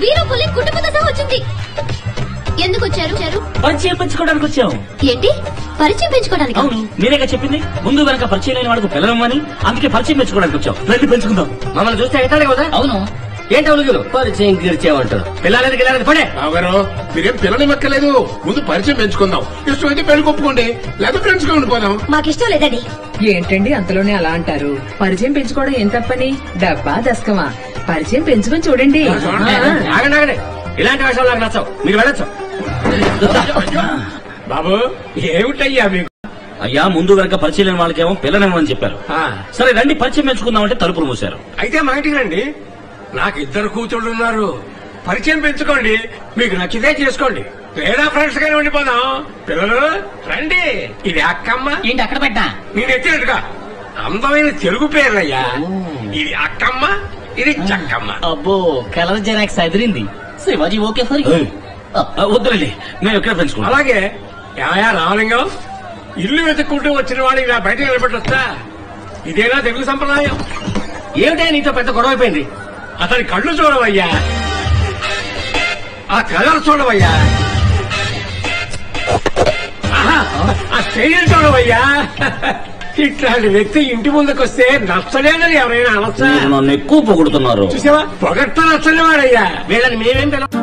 వీరపులి కుటుంబంతో సహా వచ్చింది ఎందుకు వచ్చారు వచ్చారు? పరిచయం పెంచుకోవడానికి వచ్చాం ఏంటి పరిచయం పెంచుకోవడానికి అవును మీరేగా చెప్పింది ముందు వెనక పరిచయం లేని వాడికి పిల్లలమ్మని అందుకే పరిచయం పెంచుకోవడానికి వచ్చాం రండి పెంచుకుందాం మమ్మల్ని చూస్తే ఎట్టాలి కదా అవును ఏంటి అవును పరిచయం గిరిచేమంటారు పిల్లలకి పిల్లలకి పడే బావగారు మీరేం పిల్లని మెక్కలేదు ముందు పరిచయం పెంచుకుందాం ఇష్టమైతే పెళ్లి కొప్పుకోండి లేదా ఫ్రెండ్స్ గా ఉండిపోదాం మాకిష్టం లేదండి ఏంటండి అంతలోనే అలా అంటారు పరిచయం పెంచుకోవడం ఏం తప్పని డబ్బా దశకమా పరిచయం పెంచుకొని చూడండి ఆగండి ఆగండి ఇలాంటి విషయాలు నాకు నచ్చవు మీరు వెళ్ళొచ్చు బాబు ఏమిటయ్యా మీకు అయ్యా ముందు వెనక పరిచయం లేని వాళ్ళకేమో పిల్లనేమని చెప్పారు ఆ, సరే రండి పరిచయం పెంచుకుందామంటే తలుపులు మూసారు అయితే మా ఇంటికి రండి నాకు ఇద్దరు కూతుళ్ళు ఉన్నారు పరిచయం పెంచుకోండి మీకు నచ్చితే చేసుకోండి లేదా ఫ్రెండ్స్ గానే ఉండిపోదాం పిల్లలు రండి ఇది అక్కమ్మ ఏంటి అక్కడ పెట్టా నేను ఎత్తినట్టుగా అందమైన తెలుగు పేర్లయ్యా ఇది అక్కమ్మ ఇది చక్కమ్మ అబ్బో కలర్ జెరాక్స్ అదిరింది శివాజీ ఓకే ఫర్ యూ. వద్దులండి మేము ఎక్కడ పెంచుకుంటాం అలాగే యాయా రామలింగం ఇల్లు వెతుక్కుంటూ వచ్చిన వాడు ఇలా బయట నిలబెట్టొస్తా ఇదేనా తెలుగు సంప్రదాయం ఏమిటా నీతో పెద్ద గొడవ అయిపోయింది అతని కళ్ళు చూడవయ్యా ఆ కలర్ చూడవయ్యా ఆహా, ఆ స్టైల్ చూడవయ్యా ఇట్లాంటి వ్యక్తి ఇంటి ముందుకు వస్తే నచ్చలేదని ఎవరైనా అనొచ్చా మీరు నన్ను ఎక్కువ పొగుడుతున్నారు చూసావా పొగట్ట నచ్చని వాడయ్యా వీళ్ళని మేమేం పిలవ